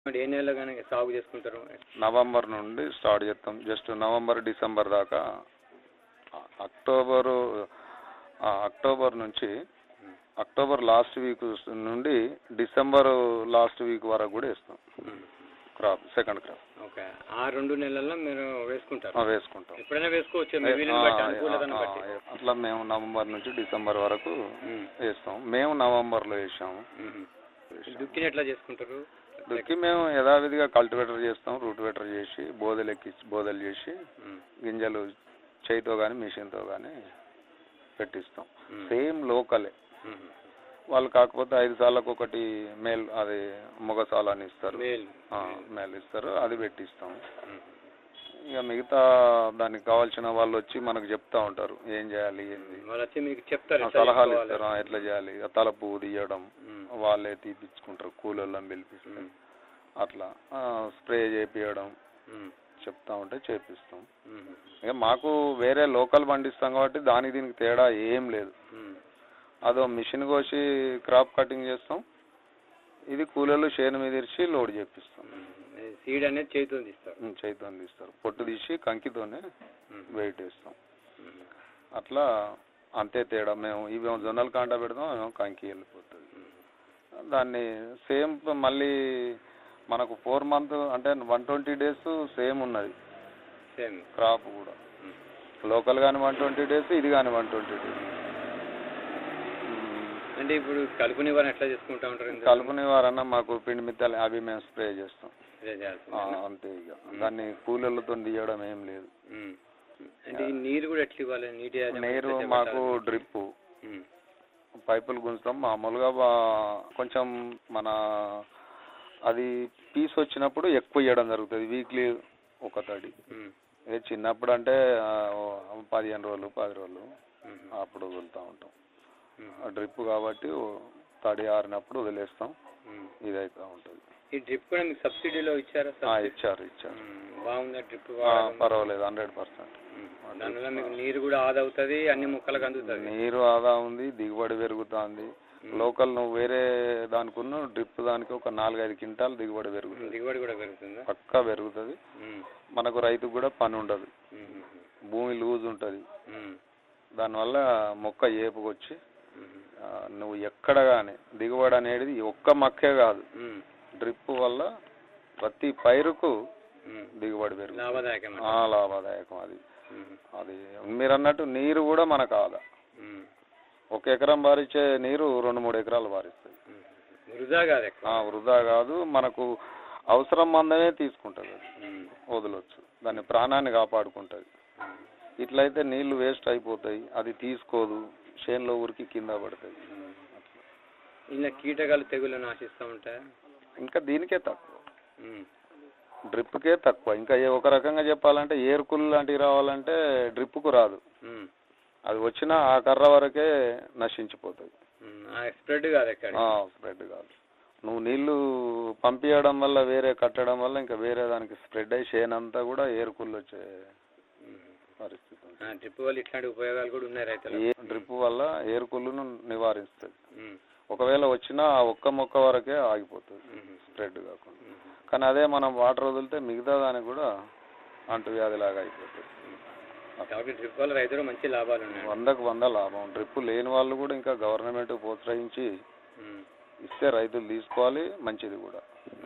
మరి ఏ నెలలో కానీ సాగు చేసుకుంటారు నవంబర్ నుండి స్టార్ట్ చేస్తాం జస్ట్ నవంబర్ డిసెంబర్ దాకా అ- అక్టోబరు ఆ, అక్టోబర్ నుంచి అక్టోబర్ లాస్ట్ వీక్ నుండి డిసెంబర్ లాస్ట్ వీక్ వరకు కూడా వేస్తాం క్రాప్ సెకండ్ క్రాప్ ఓకే ఆ రెండు నెలల్లో మీరు వేసుకుంటారు ఆ, వేసుకుంటాం ఎప్పుడైనా వేసుకోవచ్చు ఆ, వీలుని బట్టి ఆ, అనుకూలతను ఆ, బట్టి అట్లా మేము నవంబర్ నుంచి డిసెంబర్ వరకు ఉమ్, వేస్తాం మేము నవంబర్లో వేసాము ఉమ్. దుక్కిని ఎట్లా చేసుకుంటారు దుక్కి మేము యథావిధిగా కల్టివేటర్ చేస్తాం రూటివేటర్ చేసి బోదెలు ఎక్కించి బోదెలు చేసి ఉమ్, గింజలు చేయితో కానీ మిషన్తో కానీ పెట్టిస్తాం ఉమ్, సేమ్ లోకలే ఉమ్. వాళ్ళు కాకపోతే ఐదు సార్లకు ఒకటి మేల్ అది మొగసాల అని ఇస్తారు మేల్ ఆ, మేల్ ఇస్తారు అది పెట్టిస్తాం ఉమ్, ఇక మిగతా దానికి కావాల్సిన వాళ్ళు వచ్చి మనకు చెప్తా ఉంటారు ఏం చేయాలి ఏంది వాళ్ళు వచ్చి మీకు చెప్తారు ఆ, ఎట్లా సలహాలు చేసుకోవాలి. ఇస్తారు ఆ, ఎట్లా చేయాలి ఇక తలపు తీయడం ఉమ్, వాళ్ళే తీపిచ్చుకుంటారు కూలోళ్ళని పిలిపిస్తారు ఉమ్, అట్లా స్ప్రే చేపియడం ఉమ్, చెప్తా ఉంటే చేపిస్తాం ఉమ్, ఇక మాకు వేరే లోకల్ పండిస్తాం కాబట్టి దానికి దీనికి తేడా ఏం లేదు ఉమ్, అదో మిషన్ కోసి క్రాప్ కటింగ్ చేస్తాం ఇది కూలీలు చేను మీద ఇరిచి లోడ్ చేపిస్తాం ఉమ్. సీడ్ అనేది చేతితో తీస్తారు ఉమ్, చేతితో తీస్తారు పొట్టు తీసి కంకితోనే ఉమ్, వెయిట్ వేస్తాం ఉమ్, అట్లా అంతే తేడా మేము ఇవేమో జొన్నల కాంట పెడతాం ఏమో కంకి వెళ్ళిపోతుంది ఉమ్. దాన్ని సేమ్ మళ్ళీ మనకు ఫోర్ మంత్ అంటే వన్ ట్వంటీ డేస్ సేమ్ ఉన్నది సేమ్ క్రాప్ కూడా ఉమ్. లోకల్ కానీ వన్ ట్వంటీ డేస్ ఇది కానీ వన్ ట్వంటీ డేస్ అంటే ఇప్పుడు కలుపు నివారణ ఎట్లా చేసుకుంటా ఉంటారు ఇందులో? కలుపుని వారన్నా మాకు పిండి మిత్తాలు అవి మేము స్ప్రే చేస్తాం ఇదే ఆ, చేయాల్సిందేనా? అంతే ఇక దాన్ని కూలీలతో తీయడం ఏం లేదు ఉమ్. అంటే ఈ నీరు కూడా ఎట్లా ఇవ్వాలి నీటి యాజమాన్యం నీరు ఎట్లా మాకు చేపట్టాలి? డ్రిప్ ఉమ్, పైపులు గుంజుతాం మామూలుగా బా- కొంచెం మన అది పీస్ వచ్చినప్పుడు ఎక్కువ ఇవ్వడం జరుగుతుంది వీక్లీ ఒక తడి ఉమ్, ఏ చిన్నప్పుడు అంటే ఆ, ఓ పదిహేను రోజులు పది రోజులు ఉమ్, అప్పుడు వదులుతూ ఉంటాం ఉమ్, డ్రిప్ కాబట్టి ఓ తడి ఆరినప్పుడు వదిలేస్తాం ఉమ్. ఇదైతే ఉంటుంది ఈ డ్రిప్ కూడా మీకు సబ్సిడీలో ఇచ్చారా ఆ, సబ్సిడీ? ఇచ్చారు ఇచ్చారు ఉమ్, బాగుందా డ్రిప్ ఆ, పర్వాలేదు హండ్రెడ్ పర్సెంట్ దానివల్ల మీకు నీరు కూడా ఆదా అవుతుంది అన్ని మొక్కలకు అందుతుంది నీరు ఆదా ఉంది దిగుబడి పెరుగుతుంది లోకల్ నువ్వు వేరే దానికున్న డ్రిప్ దానికి ఒక నాలుగైదు క్వింటాల్ దిగుబడి పెరుగుతుంది దిగుబడి కూడా పెరుగుతుందా పక్కా పెరుగుతుంది ఉమ్, మనకు రైతుకు కూడా పని ఉండదు ఉమ్, భూమి లూజ్ ఉంటుంది ఉమ్, దానివల్ల మొక్క ఏపుకొచ్చి ఉమ్, ఆ, నువ్వు ఎక్కడ కానీ దిగుబడి అనేది ఒక్క మొక్కే కాదు ఉమ్, డ్రిప్ వల్ల ప్రతి పైరుకు ఉమ్. దిగుబడి పెరుగుతుంది లాభదాయకం ఆ, లాభదాయకం అది ఉమ్, అది మీరు అన్నట్టు నీరు కూడా మనకు ఆదా ఉమ్, ఒక ఎకరం బారిచ్చే నీరు రెండు మూడు ఎకరాలు బారిస్తుంది ఉమ్. వృధా కాదు ఎక్కువ ఆ, వృధా కాదు మనకు అవసరం మందమే తీసుకుంటుంది అది ఉమ్, వదలొచ్చు దాని ప్రాణాన్ని కాపాడుకుంటుంది ఉమ్, ఇట్లయితే నీళ్లు వేస్ట్ అయిపోతాయి అది తీసుకోదు చేనులో ఊరికి కింద పడుతుంది ఉమ్. ఇలా కీటకాలు తెగులను ఆశిస్తూ ఉంటాయా ఇంకా దీనికే తక్కువ ఉమ్, డ్రిప్కే తక్కువ ఇంకా ఏ- ఒక రకంగా చెప్పాలంటే ఏరుకులు లాంటివి రావాలంటే డ్రిప్కు రాదు ఉమ్, అది వచ్చినా ఆ కర్ర వరకే నశించిపోతుంది ఉమ్. ఆ స్ప్రెడ్ కాదు ఎక్కడ స్ప్రెడ్ కాదు నువ్వు నీళ్లు పంపించడం వల్ల వేరే కట్టడం వల్ల ఇంకా వేరే దానికి స్ప్రెడ్ అయ్యి చేనంతా కూడా ఏరుకుళ్ళు వచ్చే పరిస్థితి ఉంది ఆ డ్రిప్ వల్ల ఇట్లాంటి ఉపయోగాలు కూడా ఉన్నాయి రైతులకు ఏ డ్రిప్ వల్ల ఏరుకుళ్ళను నివారిస్తుంది ఉమ్, ఒకవేళ వచ్చినా ఆ ఒక్క మొక్క వరకే ఆగిపోతుంది ఉమ్, స్ప్రెడ్ కాకుండా ఉమ్, కానీ అదే మనం వాటర్ వదిలితే మిగతా దానికి కూడా అంటువ్యాధి లాగా అయిపోతుంది కాబట్టి డ్రిప్ వల్ల రైతులు మంచి లాభాలు ఉన్నాయి వందకు వంద లాభం డ్రిప్ లేని వాళ్ళు కూడా ఇంకా గవర్నమెంట్ ప్రోత్సహించి ఉమ్. ఇస్తే రైతులు తీసుకోవాలి మంచిది కూడా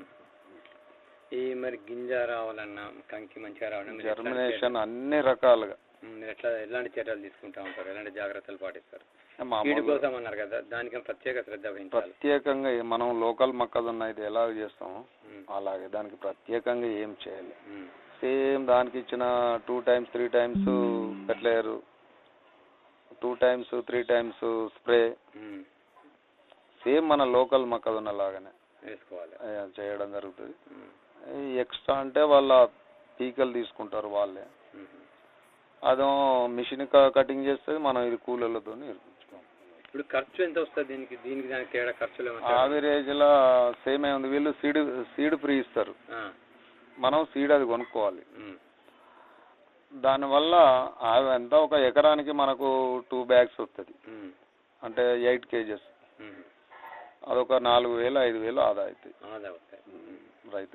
ఈ మరి గింజ రావాలన్నా కంకి మంచిగా రావాలన్నా మీరు ఎట్లాంటి జర్మినేషన్ అన్ని రకాలుగా చర్యలు- ఉమ్, మీరు ఎట్లా ఎలాంటి చర్యలు తీసుకుంటా ఉంటారు ఎలాంటి జాగ్రత్తలు పాటిస్తారు వీటి మామూలుగా కోసం అన్నారు కదా దానికి ప్రత్యేక శ్రద్ధ వహించాలి ప్రత్యేకంగా ఏ- మనం లోకల్ మొక్కజొన్న అయితే ఎలా చేస్తామో ఉమ్, అలాగే దానికి ప్రత్యేకంగా ఏం చేయాలి ఉమ్, సేమ్ దానికి ఇచ్చిన two times three times fertiliser two times three times spray um, same మన లోకల్ మొక్కజొన్న లాగానే వేసుకోవాలి ఆ, చేయడం జరుగుతుంది ఉమ్, ఈ ఎక్స్ట్రా అంటే వాళ్ళ పీకలు తీసుకుంటారు వాళ్ళే ఉమ్. అదో మిషన్ కటింగ్ చేస్తుంది మనం ఇది కూలీలతో నేర్పించుకోం ఇప్పుడు ఖర్చు ఎంత వస్తుంది దీనికి దీనికి దానికి తేడా ఖర్చులు ఏమో తేడా? ఆవరేజ్లో సేమ్ ఉంది వీళ్ళు సీడ్ సీడ్ ఫ్రీ ఇస్తారు ఆ, మనం సీడ్ అది కొనుక్కోవాలి ఉమ్, దానివల్ల ఆ- ఎంత ఒక ఎకరానికి మనకు టూ బ్యాగ్స్ వస్తుంది ఉమ్, అంటే ఎయిట్ కేజెస్ ఉమ్. అదొక నాలుగు వేలు ఐదు వేలు ఆదా అవుతాయి ఆదా అవుతాయి ఉమ్. రైతు